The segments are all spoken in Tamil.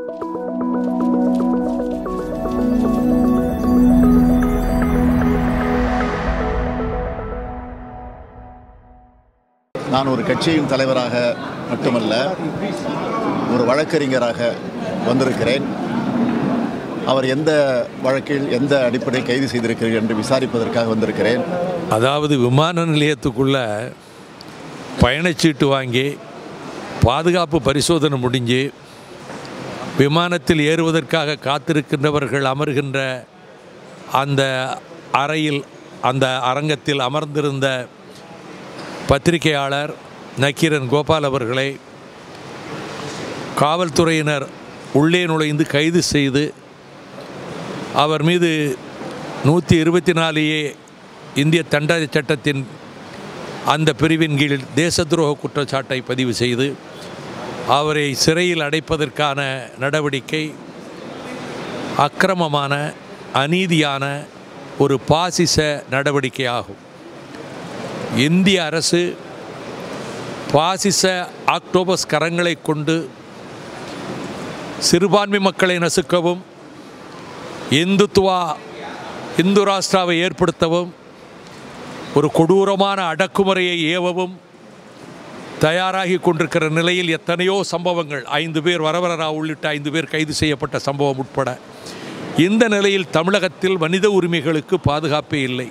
நான் ஒரு கட்சியின் தலைவராக மட்டுமல்ல ஒரு வழக்கறிஞராக வந்திருக்கிறேன் அவர் எந்த வழக்கில் எந்த அடிப்படையில் கைது செய்திருக்கிறீர்கள் என்று விசாரிப்பதற்காக வந்திருக்கிறேன் அதாவது விமான நிலையத்துக்குள்ள பயணச்சீட்டு வாங்கி பாதுகாப்பு பரிசோதனை முடிஞ்சு விமானத்தில் ஏறுவதற்காக காத்திருக்கின்றவர்கள் அமர்கின்ற அந்த அறையில் அந்த அரங்கத்தில் அமர்ந்திருந்த பத்திரிகையாளர் நக்கீரன் கோபால் அவர்களை காவல்துறையினர் உள்ளே நுழைந்து கைது செய்து அவர் மீது நூற்றி இருபத்தி நாலு ஏ இந்திய தண்டனை சட்டத்தின் அந்த பிரிவின் கீழ் தேச துரோக குற்றச்சாட்டை பதிவு செய்து அவரை சிறையில் அடைப்பதற்கான நடவடிக்கை அக்கிரமமான அநீதியான ஒரு பாசிச நடவடிக்கையாகும் இந்திய அரசு பாசிச ஆக்டோபஸ் கரங்களை கொண்டு சிறுபான்மை மக்களை நசுக்கவும் இந்துத்துவா இந்து ராஷ்டிராவை ஏற்படுத்தவும் ஒரு கொடூரமான அடக்குமுறையை ஏவவும் தயாராகி கொண்டிருக்கிற நிலையில் எத்தனையோ சம்பவங்கள் ஐந்து பேர் வரவரரா உள்ளிட்ட ஐந்து பேர் கைது செய்யப்பட்ட சம்பவம் உட்பட இந்த நிலையில் தமிழகத்தில் மனித உரிமைகளுக்கு பாதுகாப்பே இல்லை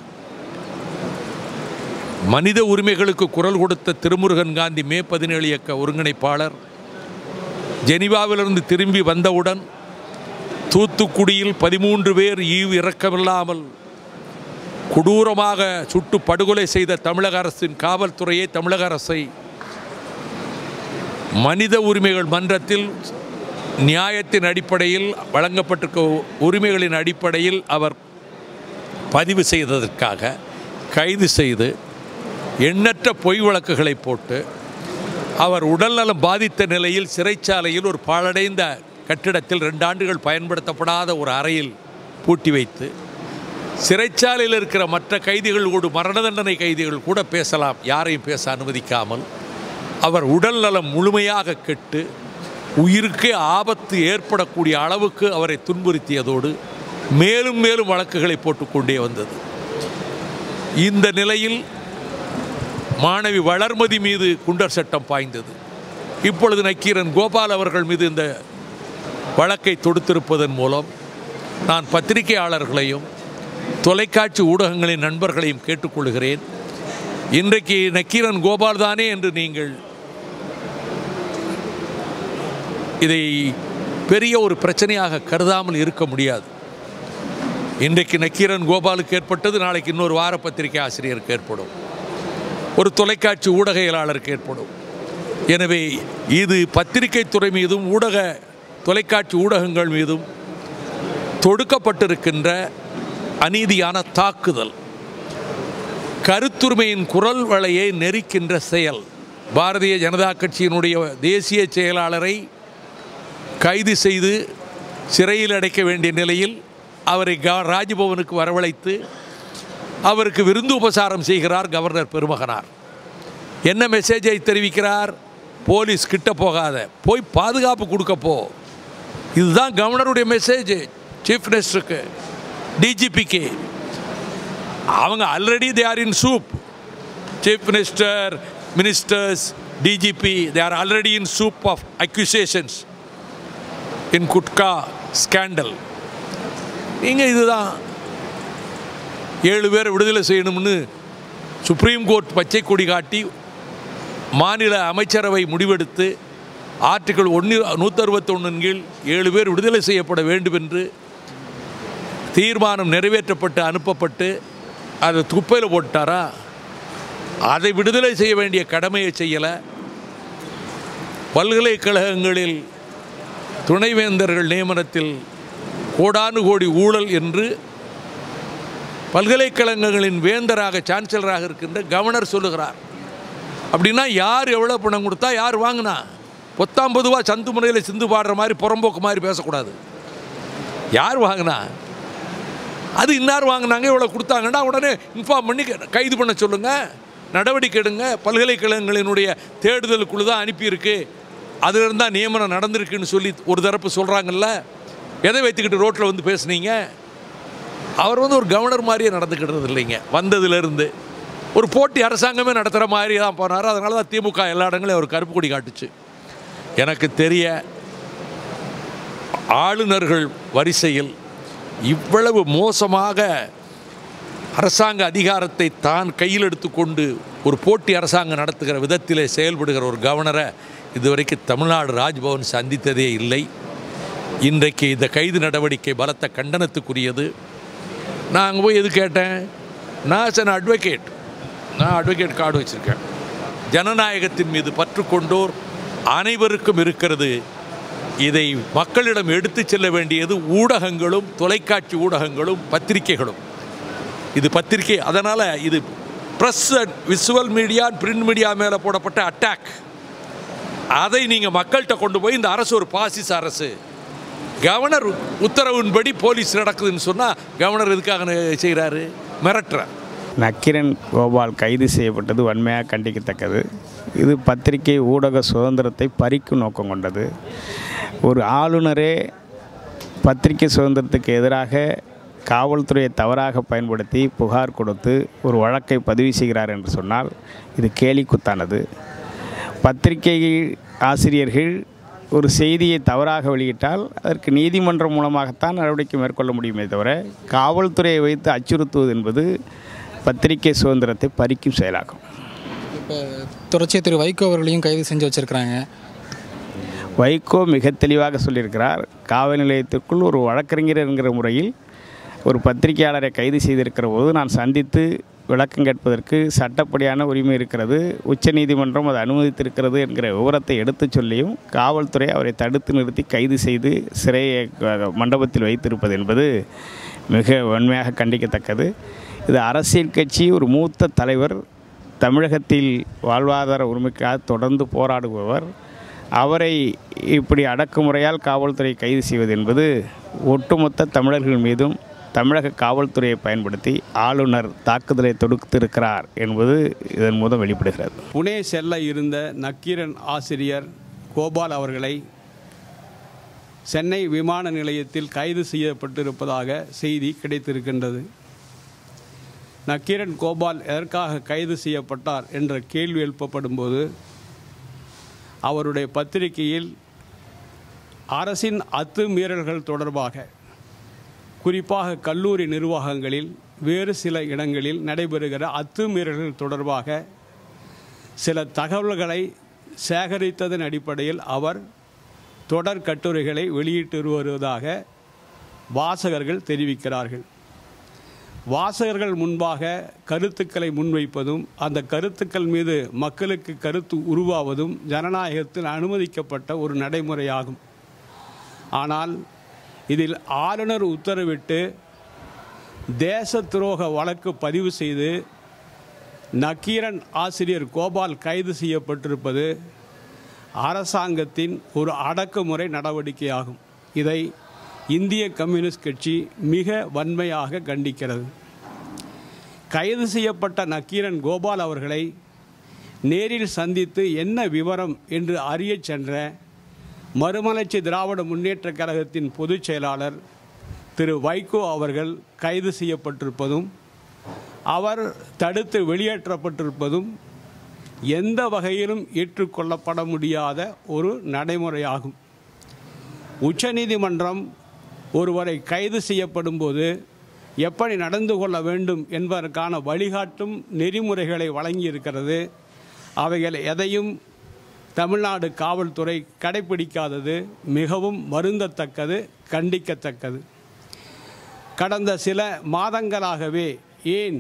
மனித உரிமைகளுக்கு குரல் கொடுத்த திருமுருகன் காந்தி மே பதினேழு இயக்க ஒருங்கிணைப்பாளர் ஜெனிவாவிலிருந்து திரும்பி வந்தவுடன் தூத்துக்குடியில் பதிமூன்று பேர் ஈவு இறக்கமில்லாமல் கொடூரமாக சுட்டு படுகொலை செய்த தமிழக அரசின் காவல்துறையை தமிழக அரசை மனித உரிமைகள் மன்றத்தில் நியாயத்தின் அடிப்படையில் வழங்கப்பட்டிருக்க உரிமைகளின் அடிப்படையில் அவர் பதிவு செய்ததற்காக கைது செய்து எண்ணற்ற பொய் வழக்குகளை போட்டு அவர் உடல்நலம் பாதித்த நிலையில் சிறைச்சாலையில் ஒரு பாழடைந்த கட்டிடத்தில் ரெண்டு ஆண்டுகள் பயன்படுத்தப்படாத ஒரு அறையில் பூட்டி வைத்து சிறைச்சாலையில் இருக்கிற மற்ற கைதிகளோடு மரண தண்டனை கைதிகள் கூட பேசலாம் யாரையும் பேச அனுமதிக்காமல் அவர் உடல் நலம் முழுமையாக கெட்டு உயிருக்கே ஆபத்து ஏற்படக்கூடிய அளவுக்கு அவரை துன்புறுத்தியதோடு மேலும் மேலும் வழக்குகளை போட்டுக்கொண்டே வந்தது இந்த நிலையில் மாணவி வளர்மதி மீது குண்டர் சட்டம் பாய்ந்தது இப்பொழுது நக்கீரன் கோபால் அவர்கள் மீது இந்த வழக்கை தொடுத்திருப்பதன் மூலம் நான் பத்திரிகையாளர்களையும் தொலைக்காட்சி ஊடகங்களின் நண்பர்களையும் கேட்டுக்கொள்கிறேன் இன்றைக்கு நக்கீரன் கோபால் தானே என்று நீங்கள் இதை பெரிய ஒரு பிரச்சனையாக கருதாமல் இருக்க முடியாது இன்றைக்கு நக்கீரன் கோபாலுக்கு ஏற்பட்டது நாளைக்கு இன்னொரு வார பத்திரிகை ஆசிரியருக்கு ஏற்படும் ஒரு தொலைக்காட்சி ஊடகையாளருக்கு ஏற்படும் எனவே இது பத்திரிகை துறை மீதும் ஊடக தொலைக்காட்சி ஊடகங்கள் மீதும் தொடுக்கப்பட்டிருக்கின்ற அநீதியான தாக்குதல் கருத்துரிமையின் குரல் வலையை நெரிக்கின்ற செயல் பாரதிய ஜனதா கட்சியினுடைய தேசிய செயலாளரை கைது செய்து சிறையில் அடைக்க வேண்டிய நிலையில் அவரை க ராஜ்பவனுக்கு வரவழைத்து அவருக்கு விருந்து உபசாரம் செய்கிறார் கவர்னர் பெருமகனார் என்ன மெசேஜை தெரிவிக்கிறார் போலீஸ் கிட்ட போகாத போய் பாதுகாப்பு கொடுக்க போ இதுதான் கவர்னருடைய மெசேஜ் சீஃப் மினிஸ்டருக்கு டிஜிபிக்கு அவங்க already they are in soup chief minister ministers DGP they are already in soup of accusations in gutkha scandal நீங்கள் இதுதான் ஏழு பேரை விடுதலை செய்யணும்னு சுப்ரீம் கோர்ட் பச்சை கொடி காட்டி மாநில அமைச்சரவை முடிவெடுத்து ஆர்டிகிள் ஒன்று நூற்றி அறுபத்தொன்னின் கீழ் ஏழு பேர் விடுதலை செய்யப்பட வேண்டும் என்று தீர்மானம் நிறைவேற்றப்பட்டு அனுப்பப்பட்டு அதை குப்பையில் போட்டாரா அதை விடுதலை செய்ய வேண்டிய கடமையை செய்யலை பல்கலைக்கழகங்களில் துணைவேந்தர்கள் நியமனத்தில் கோடானு கோடி ஊழல் என்று பல்கலைக்கழகங்களின் வேந்தராக சான்சலராக இருக்கின்ற கவர்னர் சொல்லுகிறார் அப்படின்னா யார் எவ்வளோ பணம் கொடுத்தா யார் வாங்கினா பொத்தாம் பொதுவாக சந்து முறையில் சிந்து பாடுற மாதிரி புறம்போக்கு மாதிரி பேசக்கூடாது யார் வாங்கினா அது இன்னார் வாங்கினாங்க இவ்வளோ கொடுத்தாங்கன்னா உடனே இன்ஃபார்ம் பண்ணி கைது பண்ண சொல்லுங்கள் நடவடிக்கை எடுங்க பல்கலைக்கழகங்களினுடைய தேடுதல் குழு தான் அனுப்பியிருக்கு அதிலிருந்து தான் நியமனம் நடந்திருக்குன்னு சொல்லி ஒரு தரப்பு சொல்கிறாங்கல்ல எதை வைத்துக்கிட்டு ரோட்டில் வந்து பேசுனீங்க அவர் வந்து ஒரு கவர்னர் மாதிரியே நடந்துக்கிட்டது இல்லைங்க வந்ததுலேருந்து ஒரு போட்டி அரசாங்கமே நடத்துகிற மாதிரி தான் போனார் அதனால தான் திமுக எல்லா இடங்களையும் அவர் கருப்பு கொடி காட்டுச்சு எனக்கு தெரிய ஆளுநர்கள் வரிசையில் இவ்வளவு மோசமாக அரசாங்க அதிகாரத்தை தான் கையில் எடுத்துக்கொண்டு ஒரு போட்டி அரசாங்கம் நடத்துகிற விதத்திலே செயல்படுகிற ஒரு கவர்னரை இதுவரைக்கும் தமிழ்நாடு ராஜ்பவன் சந்தித்ததே இல்லை இன்றைக்கு இந்த கைது நடவடிக்கை பலத்த கண்டனத்துக்குரியது நான் அங்கே போய் எது கேட்டேன் நான் சன் அட்வொகேட் நான் அட்வொகேட் கார்டு வச்சுருக்கேன் ஜனநாயகத்தின் மீது பற்று கொண்டோர் அனைவருக்கும் இருக்கிறது இதை மக்களிடம் எடுத்துச் செல்ல வேண்டியது ஊடகங்களும் தொலைக்காட்சி ஊடகங்களும் பத்திரிகைகளும் இது பத்திரிகை அதனால் இது press visual media print media மேலே போடப்பட்ட அட்டாக் அதை நீங்கள் மக்கள்கிட்ட கொண்டு போய் இந்த அரசு ஒரு பாசிச அரசு கவர்னர் உத்தரவின்படி போலீஸ் நடக்குதுன்னு சொன்னால் கவர்னர் எதுக்காக செய்கிறாரு மிரட்டுறார் நக்கிரன் கோபால் கைது செய்யப்பட்டது வன்மையாக கண்டிக்கத்தக்கது இது பத்திரிகை ஊடக சுதந்திரத்தை பறிக்கும் நோக்கம் கொண்டது ஒரு ஆளுநரே பத்திரிகை சுதந்திரத்துக்கு எதிராக காவல்துறையை தவறாக பயன்படுத்தி புகார் கொடுத்து ஒரு வழக்கை பதிவு செய்கிறார் என்று சொன்னால் இது கேலிக்குத்தானது பத்திரிகை ஆசிரியர்கள் ஒரு செய்தியை தவறாக வெளியிட்டால் அதற்கு நீதிமன்றம் மூலமாகத்தான் நடவடிக்கை மேற்கொள்ள முடியுமே தவிர காவல்துறையை வைத்து அச்சுறுத்துவது என்பது பத்திரிகை சுதந்திரத்தை பறிக்கும் செயலாகும் இப்போ தொடர்ச்சியாக திரு வைகோ அவர்களையும் கைது செஞ்சு வச்சுருக்கிறாங்க வைகோ மிக தெளிவாக சொல்லியிருக்கிறார் காவல் நிலையத்திற்குள் ஒரு வழக்கறிஞர் என்கிற முறையில் ஒரு பத்திரிகையாளரை கைது செய்திருக்கிற போது நான் சந்தித்து விளக்கம் கேட்பதற்கு சட்டப்படியான உரிமை இருக்கிறது உச்சநீதிமன்றம் அதை அனுமதித்திருக்கிறது என்கிற விவரத்தை எடுத்துச் சொல்லியும் காவல்துறை அவரை தடுத்து நிறுத்தி கைது செய்து சிறையை அஹ், மண்டபத்தில் வைத்திருப்பது என்பது மிக வன்மையாக கண்டிக்கத்தக்கது இது அரசியல் கட்சி ஒரு மூத்த தலைவர் தமிழகத்தில் வாழ்வாதார உரிமைக்காக தொடர்ந்து போராடுபவர் அவரை இப்படி அடக்குமுறையால் காவல்துறை கைது செய்வது என்பது ஒட்டுமொத்த தமிழர்கள் மீதும் தமிழக காவல்துறையை பயன்படுத்தி ஆளுநர் தாக்குதலை தொடுத்திருக்கிறார் என்பது இதன் மூலம் வெளிப்படுகிறது புனே செல்ல இருந்த நக்கீரன் ஆசிரியர் கோபால் அவர்களை சென்னை விமான நிலையத்தில் கைது செய்யப்பட்டிருப்பதாக செய்தி கிடைத்திருக்கின்றது நக்கீரன் கோபால் எதற்காக கைது செய்யப்பட்டார் என்ற கேள்வி எழுப்பப்படும்போது அவருடைய பத்திரிகையில் அரசின் அத்துமீறல்கள் தொடர்பாக குறிப்பாக கல்லூரி நிர்வாகங்களில் வேறு சில இடங்களில் நடைபெறுகிற அத்துமீறல்கள் தொடர்பாக சில தகவல்களை சேகரித்ததன் அடிப்படையில் அவர் தொடர் கட்டுரைகளை வெளியிட்டு வருவதாக வாசகர்கள் தெரிவிக்கிறார்கள் வாசகர்கள் முன்பாக கருத்துக்களை முன்வைப்பதும் அந்த கருத்துக்கள் மீது மக்களுக்கு கருத்து உருவாவதும் ஜனநாயகத்தில் அனுமதிக்கப்பட்ட ஒரு நடைமுறையாகும் ஆனால் இதில் ஆளுநர் உத்தரவிட்டு தேச துரோக வழக்கு பதிவு செய்து நக்கீரன் ஆசிரியர் கோபால் கைது செய்யப்பட்டிருப்பது அரசாங்கத்தின் ஒரு அடக்குமுறை நடவடிக்கையாகும் இதை இந்திய கம்யூனிஸ்ட் கட்சி மிக வன்மையாக கண்டிக்கிறது கைது செய்யப்பட்ட நக்கீரன் கோபால் அவர்களை நேரில் சந்தித்து என்ன விவரம் என்று அறியச் சென்ற மறுமலர்ச்சி திராவிட முன்னேற்றக் கழகத்தின் பொதுச் செயலாளர் திரு வைகோ அவர்கள் கைது செய்யப்பட்டிருப்பதும் அவர் தடுத்து வெளியேற்றப்பட்டிருப்பதும் எந்த வகையிலும் ஏற்றுக்கொள்ளப்பட முடியாத ஒரு நடைமுறையாகும் உச்சநீதிமன்றம் ஒருவரை கைது செய்யப்படும் போது எப்படி நடந்து கொள்ள வேண்டும் என்பதற்கான வழிகாட்டும் நெறிமுறைகளை வழங்கியிருக்கிறது அவைகள் எதையும் தமிழ்நாடு காவல்துறை கடைபிடிக்காதது மிகவும் வருந்தத்தக்கது கண்டிக்கத்தக்கது கடந்த சில மாதங்களாகவே ஏன்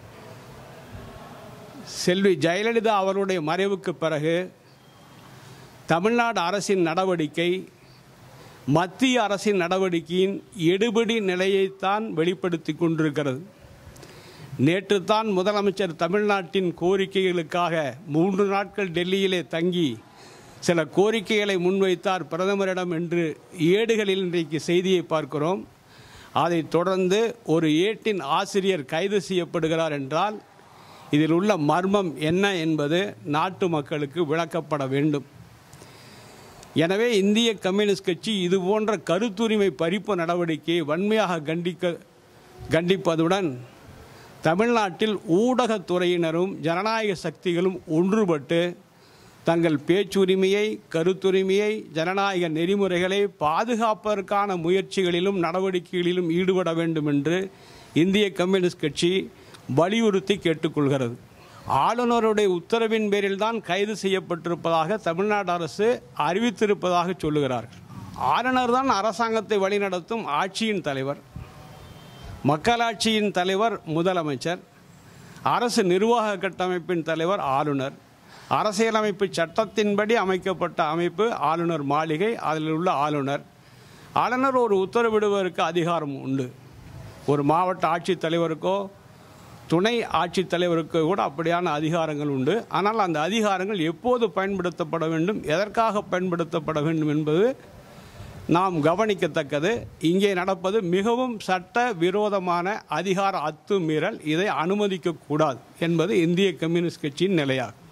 செல்வி ஜெயலலிதா அவருடைய மறைவுக்கு பிறகு தமிழ்நாடு அரசின் நடவடிக்கை மத்திய அரசின் நடவடிக்கையின் எடுபிடி நிலையைத்தான் வெளிப்படுத்தி கொண்டிருக்கிறது நேற்று தான் முதலமைச்சர் தமிழ்நாட்டின் கோரிக்கைகளுக்காக மூன்று நாட்கள் டெல்லியிலே தங்கி சில கோரிக்கைகளை முன்வைத்தார் பிரதமரிடம் என்று ஏடுகளில் இன்றைக்கு செய்தியை பார்க்கிறோம் அதைத் தொடர்ந்து ஒரு ஏட்டின் ஆசிரியர் கைது செய்யப்படுகிறார் என்றால் இதில் உள்ள மர்மம் என்ன என்பது நாட்டு மக்களுக்கு விளக்கப்பட வேண்டும் எனவே இந்திய கம்யூனிஸ்ட் கட்சி இது போன்ற கருத்துரிமை பறிப்பு நடவடிக்கையை வன்மையாக கண்டிக்க கண்டிப்பதுடன் தமிழ்நாட்டில் ஊடகத்துறையினரும் ஜனநாயக சக்திகளும் ஒன்றுபட்டு தங்கள் பேச்சுரிமையை கருத்துரிமையை ஜனநாயக நெறிமுறைகளை பாதுகாப்பதற்கான முயற்சிகளிலும் நடவடிக்கைகளிலும் ஈடுபட வேண்டும் என்று இந்திய கம்யூனிஸ்ட் கட்சி வலியுறுத்தி கேட்டுக்கொள்கிறது ஆளுநருடைய உத்தரவின் பேரில் தான் கைது செய்யப்பட்டிருப்பதாக தமிழ்நாடு அரசு அறிவித்திருப்பதாக சொல்லுகிறார்கள் ஆளுநர் தான் அரசாங்கத்தை வழிநடத்தும் ஆட்சியின் தலைவர் மக்களாட்சியின் தலைவர் முதலமைச்சர் அரசு நிர்வாக கட்டமைப்பின் தலைவர் ஆளுநர் அரசியலமைப்பு சட்டத்தின்படி அமைக்கப்பட்ட அமைப்பு ஆளுநர் மாளிகை அதில் உள்ள ஆளுநர் ஆளுநர் ஒரு உத்தரவிடுவதற்கு அதிகாரம் உண்டு ஒரு மாவட்ட ஆட்சித்தலைவருக்கோ துணை ஆட்சித்தலைவருக்கோ கூட அப்படியான அதிகாரங்கள் உண்டு ஆனால் அந்த அதிகாரங்கள் எப்போது பயன்படுத்தப்பட வேண்டும் எதற்காக பயன்படுத்தப்பட வேண்டும் என்பது நாம் கவனிக்கத்தக்கது இங்கே நடப்பது மிகவும் சட்ட விரோதமான அதிகார அத்துமீறல் இதை அனுமதிக்கக்கூடாது என்பது இந்திய கம்யூனிஸ்ட் கட்சியின் நிலையாகும்